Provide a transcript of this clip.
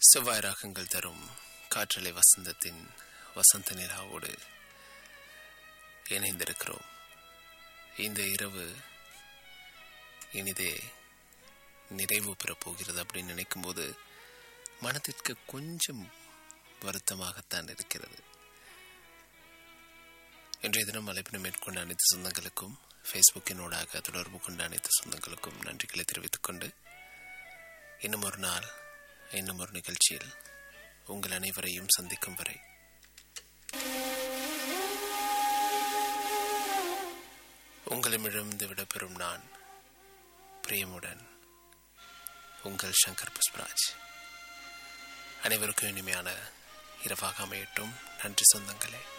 செவ்வாய் ராகங்கள் தரும் காற்றலை வசந்தத்தின் வசந்த நிலாவோடு இணைந்திருக்கிறோம் இந்த இரவு இனிதே நிறைவு பெறப் போகிறது அப்படின்னு நினைக்கும்போது மனதிற்கு கொஞ்சம் வருத்தமாகத்தான் இருக்கிறது இன்றைய தினம் அழைப்பினை மேற்கொண்ட அனைத்து சொந்தங்களுக்கும் ஃபேஸ்புக்கினூடாக தொடர்பு கொண்ட அனைத்து சொந்தங்களுக்கும் நன்றிகளை தெரிவித்துக் கொண்டு இன்னும் ஒரு நாள் இன்னும் ஒரு நிகழ்ச்சியில் உங்கள் அனைவரையும் சந்திக்கும் வரை உங்களிடமிருந்து விடைபெறும் நான் பிரியமுடன் உங்கள் சங்கர் புஷ்பராஜ் அனைவருக்கும் இனிமையான இரவாக அமையட்டும் நன்றி சொந்தங்களே